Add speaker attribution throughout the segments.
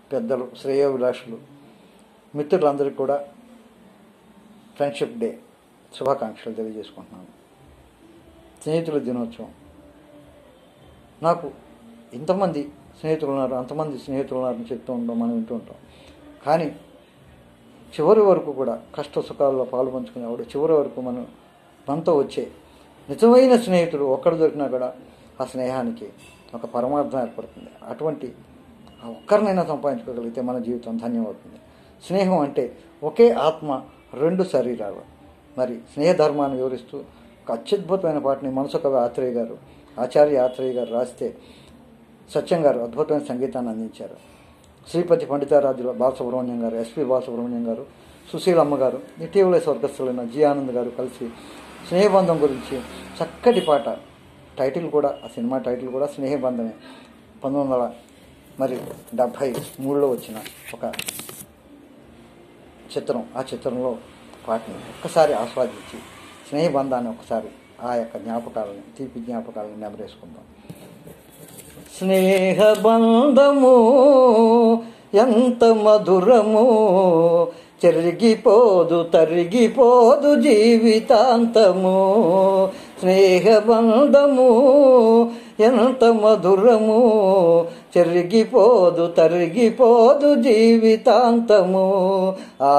Speaker 1: పెద్దలు శ్రేయోభిలాషులు మిత్రులందరికీ కూడా ఫ్రెండ్షిప్ డే శుభాకాంక్షలు తెలియజేసుకుంటున్నాను స్నేహితుల దినోత్సవం నాకు ఇంతమంది స్నేహితులు ఉన్నారు అంతమంది స్నేహితులు ఉన్నారని చెప్తూ ఉంటాం మనం వింటూ ఉంటాం కానీ చివరి వరకు కూడా కష్ట సుఖాల్లో పాలు పంచుకునేవాడు చివరి వరకు మనం మనతో వచ్చే నిజమైన స్నేహితుడు ఒక్కడు దొరికినా కూడా ఆ స్నేహానికి ఒక పరమార్థం ఏర్పడుతుంది అటువంటి ఆ ఒక్కరినైనా సంపాదించుకోగలిగితే మన జీవితం ధన్యమవుతుంది స్నేహం అంటే ఒకే ఆత్మ రెండు శరీరాలు మరి స్నేహ ధర్మాన్ని వివరిస్తూ ఒక అత్యద్భుతమైన పాటని మనసు కవి ఆత్రేయ గారు ఆచార్య ఆత్రేయ గారు రాస్తే సత్యం గారు అద్భుతమైన సంగీతాన్ని అందించారు శ్రీపతి పండితారాజుల బాలసుబ్రహ్మణ్యం గారు ఎస్పి బాలసుబ్రహ్మణ్యం గారు సుశీలమ్మ గారు ఇటీవల స్వర్గస్థులైన జి ఆనంద్ గారు కలిసి స్నేహబంధం గురించి చక్కటి పాట టైటిల్ కూడా ఆ సినిమా టైటిల్ కూడా స్నేహబంధమే పంతొమ్మిది వందల మరి డెబ్భై మూడులో వచ్చిన ఒక చిత్రం ఆ చిత్రంలో వాటిని ఒక్కసారి ఆస్వాదించి స్నేహబంధాన్ని ఒకసారి ఆ యొక్క జ్ఞాపకాలని తీపి జ్ఞాపకాలను నెమరేసుకుందాం స్నేహబంధము ఎంత మధురము చెరిగిపోదు తరిగిపోదు జీవితాంతము స్నేహబంధము ఎంత మధురము చెరిగిపోదు తరిగిపోదు జీవితాంతము ఆ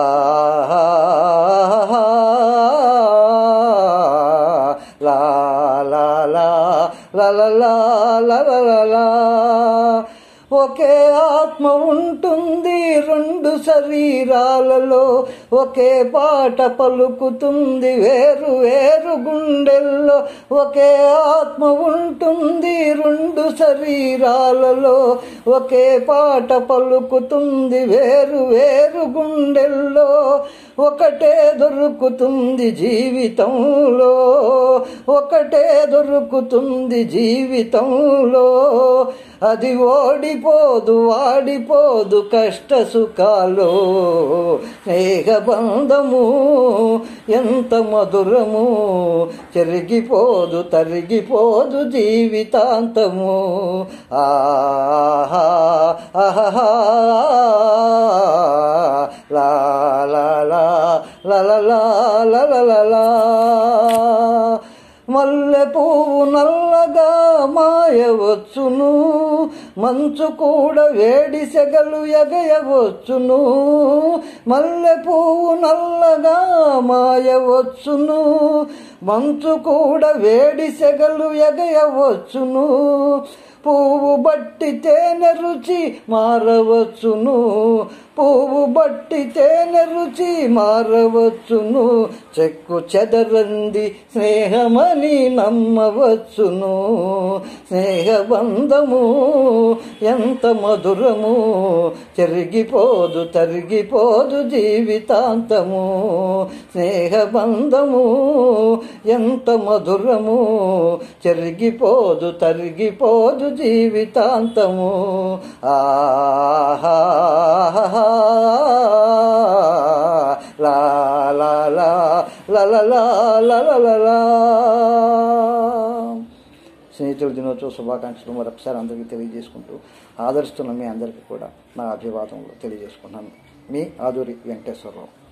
Speaker 1: లా లా లా లా లా లా లా లా లా లా ఒకే ఆత్మ ఉంటుంది రెండు శరీరాలలో ఒకే పాట పలుకుతుంది వేరు వేరు గుండెల్లో ఒకే ఆత్మ ఉంటుంది రెండు శరీరాలలో ఒకే పాట పలుకుతుంది వేరు వేరు గుండెల్లో ఒకటే దొరుకుతుంది జీవితంలో ఒకటే దొరుకుతుంది జీవితంలో అది ఓడిపోదు వాడిపోదు కష్ట సుఖాలు స్నేహబంధము ఎంత మధురము చెరిగిపోదు తరిగిపోదు జీవితాంతము ఆహా ఆహా లా లా లా లా లా లా లా లా లా మల్లె పువ్వు నల్లగా మాయవచ్చును మంచు కూడా వేడి సెగలు ఎగయవచ్చును మల్లె పువ్వు నల్లగా మాయవచ్చును మంచు కూడా వేడి సెగలు ఎగయవచ్చును పువ్వు బట్టి తేనె రుచి మారవచ్చును పువ్వు బట్టి తేనె రుచి మారవచ్చును చెక్కు చెదరంది స్నేహమని నమ్మవచ్చును స్నేహబంధము ఎంత మధురము చెరిగిపోదు తరిగిపోదు జీవితాంతము స్నేహబంధము ఎంత మధురము చెరిగిపోదు తరిగిపోదు జీవితాంతము ఆహా లా లా లా లా లా లా లా లా లా లా స్నేహితుల దినోత్సవ శుభాకాంక్షలు మరొకసారి అందరికీ తెలియజేసుకుంటూ ఆదరిస్తున్న మీ అందరికీ కూడా నా అభివాదములు తెలియజేసుకున్నాను మీ ఆదూరి వెంకటేశ్వరరావు